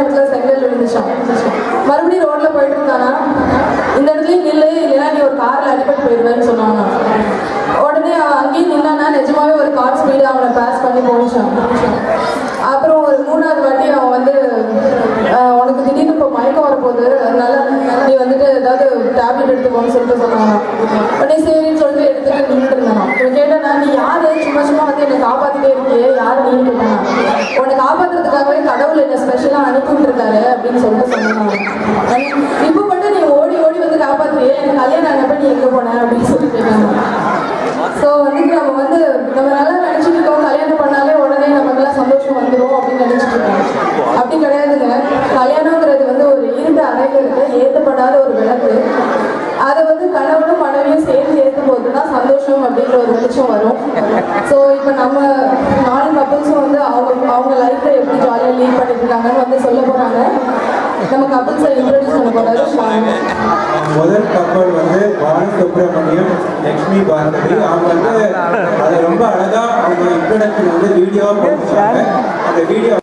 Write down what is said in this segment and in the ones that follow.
இடத்துல செங்கல் விழுந்துச்சான் மறுபடியும் ரோட்ல போயிட்டு இருந்தானா இந்த இடத்துலயும் நில்லு இல்லைன்னா நீ ஒரு கார்ல அடிபட்டு போயிடுவேன்னு சொன்னாங்க உடனே அவன் அங்கேயும் நின்னானா நிஜமாவே ஒரு கார் ஸ்பீடு அவனை பாஸ் பண்ணி போச்சான் அப்புறம் ஒரு மூணாவது வாட்டி அவன் வந்து ஆஹ், உனக்கு திடீர்னு இப்போ மயக்கம் வரப்போகுது அதனால நீ வந்துட்டு ஏதாவது டேப்லெட் எடுத்துக்கோன்னு சொல்லிட்டு சொன்னாங்க உடனே சரின்னு சொல்லிட்டு எடுத்துட்டு நின்றுட்டு இருந்தானா இவன் கேட்டா நீ யாரு சும்மா சும்மா வந்து என்னை காப்பாத்திட்டே இருக்கியே யார் நீ கேட்டானா உன்னை காப்பாத்துறதுக்காகவே கடவுள் என்ன ஸ்பெஷலாக அனுப்பிட்டு இருக்காரு அப்படின்னு சொல்லிட்டு சொன்னாங்க இப்போ மட்டும் நீ ஓடி ஓடி வந்து காப்பாத்துறியே எனக்கு கல்யாணம் ஆனப்ப நீ எங்க போன அப்படின்னு சொல்லி கேட்டாங்க ஸோ வந்துட்டு நம்ம வந்து நம்ம நல்லா நினச்சிட்டு இருக்கோம் கல்யாணம் பண்ணாலே உடனே நமக்கெல்லாம் சந்தோஷம் வந்துடும் அப்படின்னு நினச்சிட்டு இருக்கோம் அப்படி கிடையாதுங்க கல்யாணங்கிறது வந்து ஒரு இருண்ட அறையில் இருக்க ஏற்றப்படாத ஒரு விளக்கு அதை வந்து கணவனும் மனைவியும் சேர்ந்து ஏற்றும் போது தான் சந்தோஷம் அப்படின்ற ஒரு வெளிச்சம் வரும் ஸோ இப்போ நம்ம நாலு கப்புள்ஸும் வந்து அவங்க அவங்க லைஃப்பில் எப்படி ஜாலியாக லீட் பண்ணிட்டு இருக்காங்கன்னு வந்து சொல்ல போகிறாங்க நம்ம கப்புள்ஸை இன்ட்ரடியூஸ் பண்ண போகிறாரு முதல் கப்பல் வந்து பால சுப்பிரமணியம் லக்ஷ்மி பாரதி அவங்க வந்து அதை ரொம்ப அழகா அவங்க இன்ட்ரடக்ஷன் வந்து வீடியோவா போட்டுருக்காங்க அந்த வீடியோ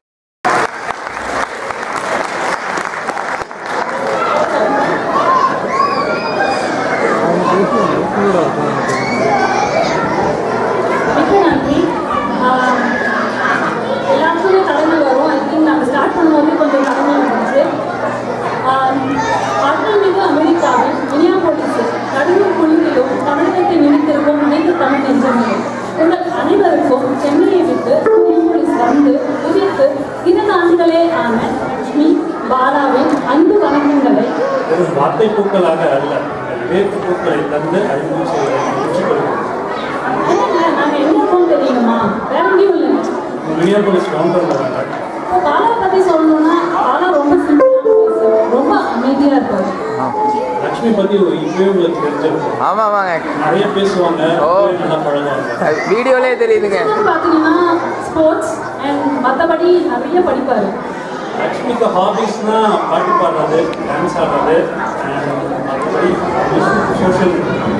மிக்க நன்றி ஆஹ் எல்லாத்துக்குமே கடந்து வரும் ஐ திங்க் நாங்கள் ஸ்டார்ட் பண்ணும்போது கொஞ்சம் கடந்து இருந்துச்சு அட்டல்மிகு அமெரிக்காவில் மினியாபோலிஸ் நடுவர் குழுவிலும் தமிழகத்தை நினைத்திருக்கும் அனைத்து தமிழ் நெஞ்சங்களே உங்கள் அனைவருக்கும் சென்னையை விட்டு மினியாபோலிஸ் வந்து உதித்து இரண்டு ஆண்டுகளே ஆன லட்சுமி பாலாவின் அன்பு வணக்கங்களை ஒரு வார்த்தை பூக்களாக அல்ல வேர்ப்பு பூக்களை தந்து அறிமுகம் செய்வதை முயற்சிக்கிறோம் என்னங்க நாங்கள் எங்கே இருக்கோம் தெரியுமா வேற எங்கேயும் இல்லைங்க மினியாபோலிஸ் கவுண்டரில் வந்தாங்க இப்போ பாலா பற்றி சொல்லணும்னா பாலா ரொம்ப சிம்பிளான person. ரொம்ப அமைதியாக இருப்பார் லக்ஷ்மி பத்தி ஒரு இப்பவே உங்களுக்கு தெரிஞ்சிருக்கும் ஆமா ஆமாங்க நிறைய பேசுவாங்க ஓ. நல்லா பழகுவாங்க அது வீடியோலே தெரியுதுங்க வந்து பார்த்தீங்கன்னா ஸ்போர்ட்ஸ் அண்ட் மற்றபடி நிறைய படிப்பார் லக்ஷ்மிக்கு ஹாபிஸ்னா பாட்டு பாடுறது டான்ஸ் ஆடுறது and மற்றபடி சோஷியல்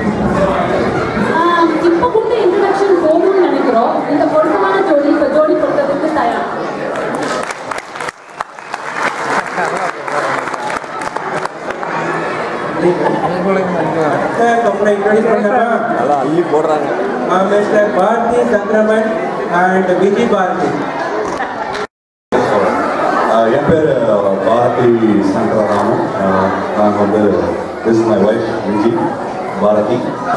இப்போ கொடுத்த இன்ட்ரடக்ஷன் போகணும்னு நினைக்கிறோம் இந்த பொருத்தமான ஜோடி இப்போ ஜோடி பொருத்தத்துக்கு தயார் கப்பலை இன்ட்ரடியூஸ் பண்ணமா நல்லா அள்ளி போடுறாங்க மிஸ்டர் பாரதி சந்திரமன் அண்ட் விஜய் பாரதி ஆஹ் என் பேர் பாரதி சங்கரராமன் நான் வந்து this my wife Viji Bharathi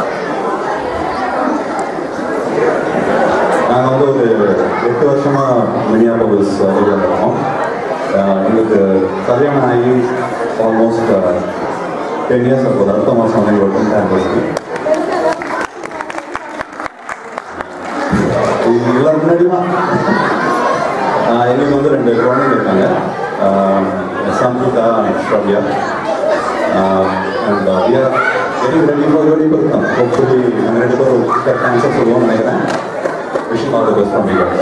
நாங்கள் வந்து ஒரு எட்டு வருஷமாக மினியாபோலிஸ் ஏரியாவில் இருக்கோம் ஆஹ் எங்களுக்கு கல்யாணம் ஆகி ஆல்மோஸ்ட் டென் இயர்ஸ் ஆகுது அடுத்த மாதம் வந்து எங்களுக்கு டென்த் ஆனிவர்சரி எல்லாரும் முன்னாடியுமா ஆஹ் எங்களுக்கு வந்து ரெண்டு குழந்தைங்க இருக்காங்க Samhitha and Shravya and we are very ready for ready கொடுத்தோம் ஹோப்ஃபுல்லி நாங்கள் ரெண்டு பேரும் கரெக்ட் ஆன்சர் சொல்லுவோம்னு நினைக்கிறேன் விஷயம் all the best from you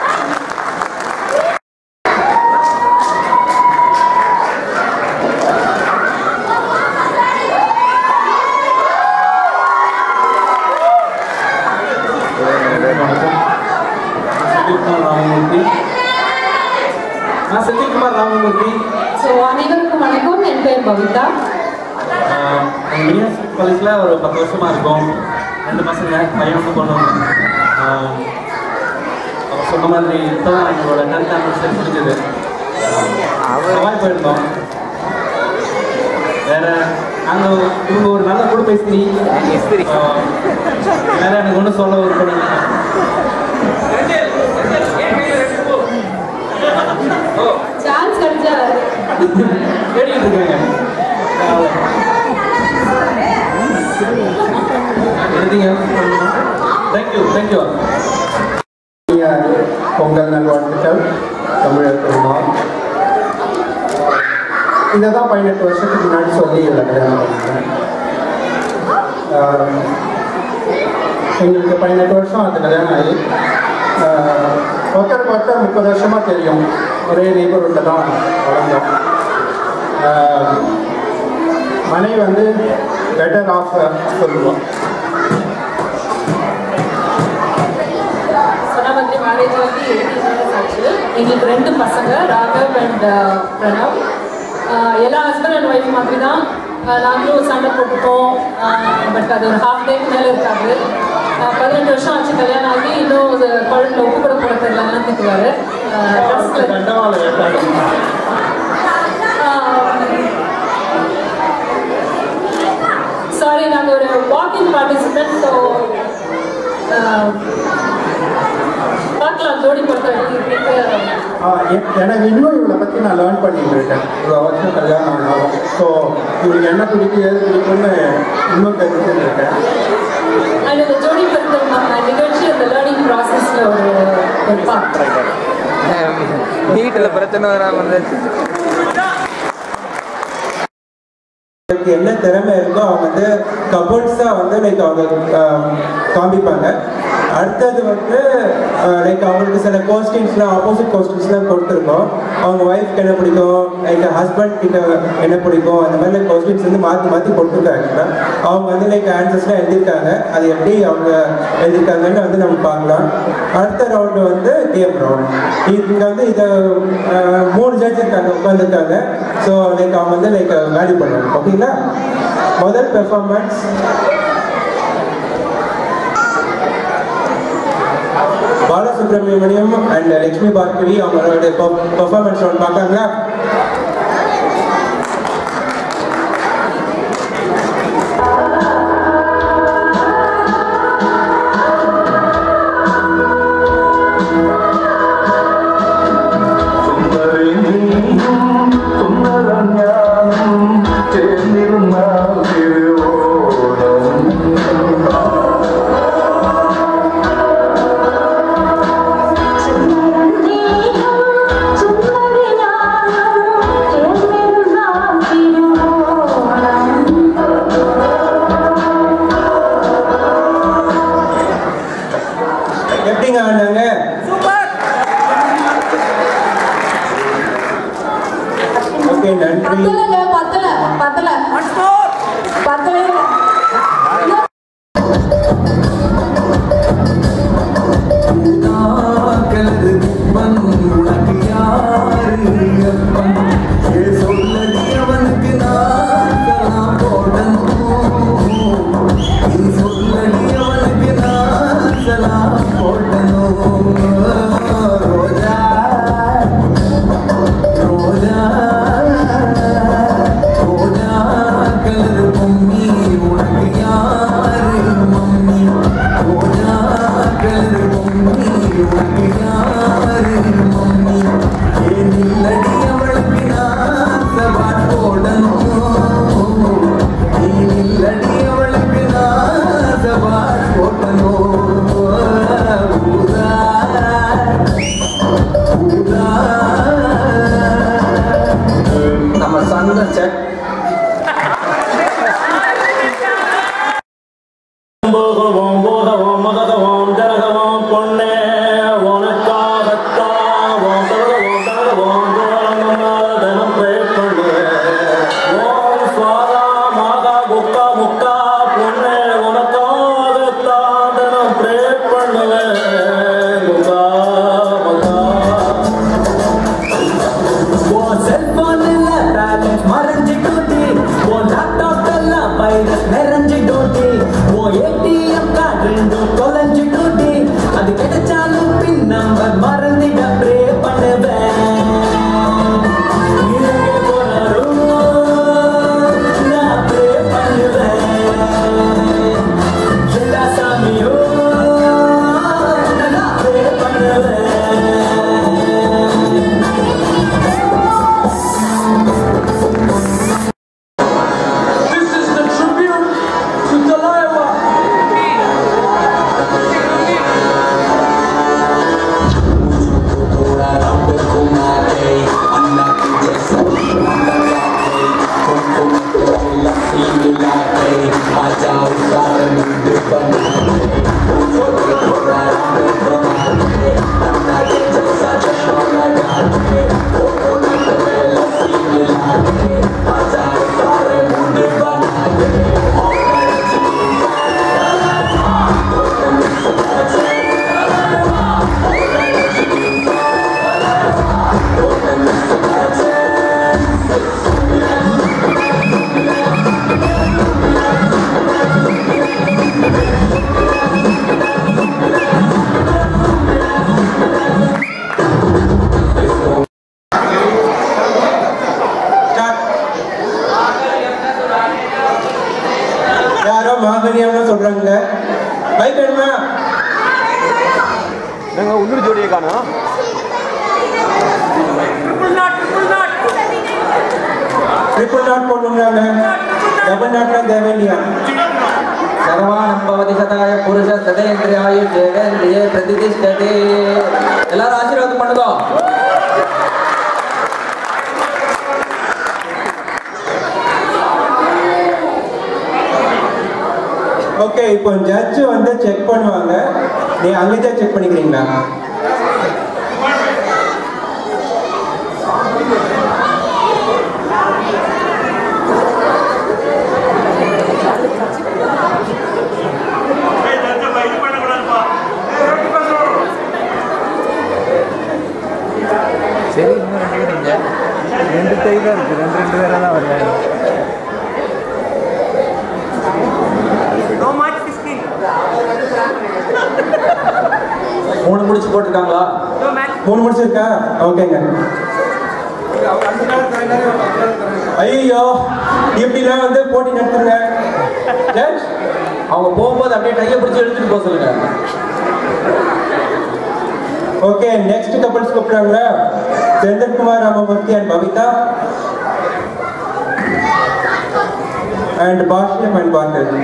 Senthilkumar Ramamurthy நான் செந்தில்குமார் ராமமூர்த்தி ஸோ அனைவருக்கும் வணக்கம் என் பேர் பவிதா மினியாஸ் காலேஜில் ஒரு பத்து வருஷமா இருக்கோம் ரெண்டு பசங்க பையன் ஒன்று பொண்ணு ஒன்று. ஆஹ் அவர் சொன்ன மாதிரி இப்போ தான் எங்களோட டென்த் ஆனிவர்சரி முடிஞ்சது ஹவாய் போயிருந்தோம் வேற நாங்கள் இவங்க ஒரு நல்ல கூட பேசி இஸ்திரி. வேற எனக்கு ஒன்றும் சொல்ல ஒரு பண்ணுங்க சான்ஸ் கிடைச்சா தேடிட்டு இருக்காங்க தேங்க்யூ தேங்க்யூ பொங்கல் நல்வாழ்த்துக்கள் தமிழர் பெருமாள் இதை தான் பதினெட்டு வருஷத்துக்கு முன்னாடி சொல்லி இல்லை கல்யாணம் பண்ணிட்டேன். ஆஹ் எங்களுக்கு பதினெட்டு வருஷம் அது கல்யாணம் ஆகி ஆஹ் ஒருத்தருக்கு ஒருத்தர் முப்பது வருஷமாக தெரியும் ஒரே நெய்பர்ஹுட்டில் தான் வளர்ந்தோம் ஆஹ் மனைவி வந்து பெட்டர் ஆஃப் சொல்லுவோம் சொன்ன மாதிரி மேரேஜ் வந்து எயிட்டீன் இயர்ஸ் ஆச்சு எங்களுக்கு ரெண்டு பசங்க ராகவ் அண்ட் பிரணவ் ஆஹ் எல்லா ஹஸ்பண்ட் அண்ட் ஒய்ஃப் மாதிரி தான் ஆஹ் நாங்களும் சண்டை போட்டுப்போம் பட் அது ஒரு ஹாஃப் டேக்கு மேலே இருக்காது ஆஹ் பதினெட்டு வருஷம் ஆச்சு கல்யாணம் ஆகி இன்னும் ஒரு குழந்தை உப்பு கூட போட தெரியலன்னு திட்டுவாரு தண்டவாளம் ஏற்றாங்க சாரி நாங்கள் ஒரு வாக்கிங் பார்ட்டிசிபென்ட் ஸோ பார்க்கலாம் ஜோடி பொறுத்த வரைக்கும் ஆ, எ- எனக்கு இன்னும் இவளை பற்றி நான் லேர்ன் பண்ணிட்டு இருக்கேன் இவ்வளோ வருஷம் கல்யாணம் ஆனாலும் ஸோ இவளுக்கு என்ன பிடிக்கும் ஏது பிடிக்கும்னு இன்னும் தெரிஞ்சுட்டு இருக்கேன் அண்ட் இந்த ஜோடி பொறுத்த நிகழ்ச்சி அந்த லேர்னிங் ப்ராசஸில் ஒரு ஒரு பார்ட் வீட்டுல பிரச்சனை வராம இருந்தாச்சு அவங்களுக்கு என்ன திறமை இருக்கோ அவங்க வந்து கபோர்ட்ஸாக வந்து லைக் அவங்க ஆம், காமிப்பாங்க அடுத்தது வந்து லைக் அவங்களுக்கு சில கொஸ்டின்ஸ்லாம் ஆப்போசிட் கொஸ்டின்ஸ்லாம் கொடுத்துருக்கோம் அவங்க ஒய்ஃப்க்கு என்ன பிடிக்கும் லைக் ஹஸ்பண்ட் கிட்ட என்ன பிடிக்கும் அந்த மாதிரி லைக் கொஸ்டின்ஸ் வந்து மாற்றி மாற்றி கொடுத்துருக்காங்க அவங்க வந்து லைக் ஆன்சர்ஸ்லாம் எழுதியிருக்காங்க அது எப்படி அவங்க எழுதியிருக்காங்கன்னு வந்து நம்ம பார்க்கலாம் அடுத்த ரவுண்டு வந்து கேம் ரவுண்ட் இங்கே வந்து இதை அஹ், மூணு ஜட்ஜ் இருக்காங்க உட்காந்துருக்காங்க ஸோ லைக் அவங்க வந்து லைக் வேல்யூ பண்ணுவாங்க ஓகேங்களா முதல் பெர்ஃபார்மன்ஸ் பாலசுப்ரமணியம் அண்ட் லக்ஷ்மி பார்கவி அவங்களோட பெர்ஃபார்மன்ஸ் ஒன்று பார்க்காங்களா எப்படிங்க ஆடினாங்க ஓகே நன்றி பத்தலைங்க பத்தல பத்தல பத்தவே இல்லை நம்ம சங்க செக் போகவோம் போகவோம் மகதவோம் ஜனகவோம் பொன்னே உனக்காகத்தாவோம் தருவோம் தருவோம் தினம் ஓம் சுவாகா மாகா குக்கா முக்கா பொன்னே உனக்காகத்தான் தினம் ப்ரே பண்ணுவேன் குக்கா மகா செல்போன்ல பேலன்ஸ் மறைஞ்சிட்டு இருக்கானா ட்ரிபிள் நாட் போடணுங்கிறாங்க டபுள் நாட்லாம் தேவையில்லையா சர்வானம் பவதி சதாய புருஷ சதேந்திரியாய தேவேந்திரியே பிரதிதிஷ்டதே எல்லாரும் ஆசீர்வாதம் பண்ணுங்க ஓகே இப்போ ஜட்ஜ் வந்து செக் பண்ணுவாங்க நீ அங்கேயே செக் பண்ணிக்கிறீங்களா சரி இன்னும் ரெண்டு பேர் இங்க. ரெண்டு கை தான் இருக்கு ரெண்டு ரெண்டு பேராக தான் வருவாங்க மூணு முடிச்சு போட்டிருக்காங்களா மூணு முடிச்சிருக்கா ஓகேங்க ஐயோ இப்படிலாம் வந்து போட்டி நடத்துங்க ஜட்ஜ் அவங்க போகும்போது அப்படியே டையை பிடிச்சி எடுத்துட்டு போக சொல்லுங்க ஓகே நெக்ஸ்ட் கப்பல்ஸ் கூப்பிடுறாங்களா Senthilkumar Ramamurthy and Bhavitha and Bhashyam and பாந்தல்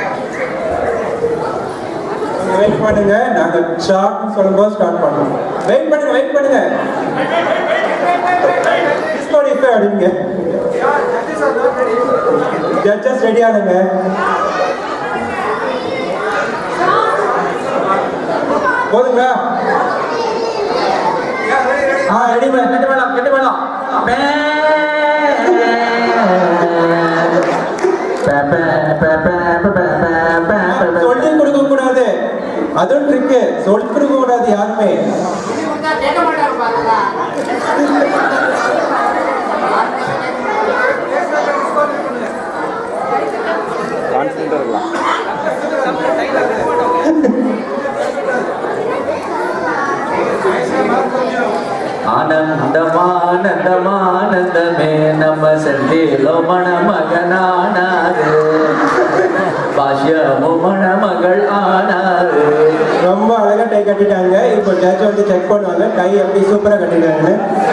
வெயிட் பண்ணுங்க நாங்க ஸ்டார்ட் சொல்லும்போது ஸ்டார்ட் பண்ணுவோம் வெயிட் பண்ணுங்க வெயிட் பண்ணுங்க டிஸ்குவாலிஃபை அப்படிங்க ஜட்ஜஸ் ரெடி ஆனுங்க போதுங்களா ஆ ரெடி மேடம் கெட்டு வேணாம் கெட்டு வேணாம் பே. பே, பே, பே, பே, பே, பே, பே, பே, பே. சொல்லி கொடுக்க கூடாது அதுவும் ட்ரிக்கு சொல்லி கொடுக்க கூடாது யாருமே கான்ஃபிடண்டாக இருக்கலாம் ஆனந்தமானந்தமானந்தமே நம்ம செந்திலோ மணமகனானாரு பாஷ்யமோ மணமகள் ஆனாரு ரொம்ப அழகா டை கட்டிட்டாங்க இப்போ ஜட்ஜ் வந்து செக் பண்ணுவாங்க டை எப்படி சூப்பரா கட்டிட்டாங்கன்னு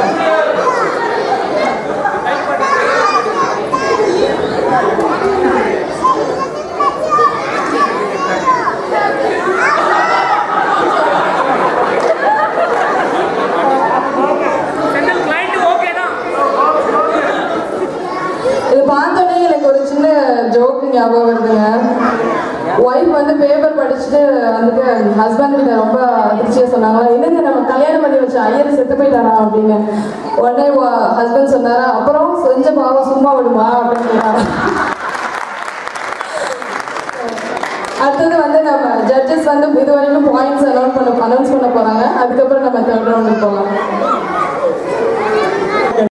இது பார்த்தோன்னே எனக்கு ஒரு சின்ன ஜோக் ஞாபகம் வருதுங்க ஒய்ஃப் வந்து பேப்பர் படிச்சுட்டு வந்துட்டு ஹஸ்பண்ட் கிட்ட ரொம்ப அதிர்ச்சியாக சொன்னாங்களா என்னங்க நம்ம கல்யாணம் பண்ணி வச்ச ஐயர் செத்து போயிட்டாரா அப்படின்னு உடனே ஹஸ்பண்ட் சொன்னாரா அப்புறம் செஞ்ச பாவம் சும்மா விடுமா அப்படின்னு கேட்டாங்க அடுத்தது வந்து நம்ம ஜட்ஜஸ் வந்து இது வரைக்கும் பாயிண்ட்ஸ் அனௌன்ஸ் பண்ண அனௌன்ஸ் பண்ண போறாங்க அதுக்கப்புறம் நம்ம தேர்ட் ரவுண்டுக்கு போகலாம்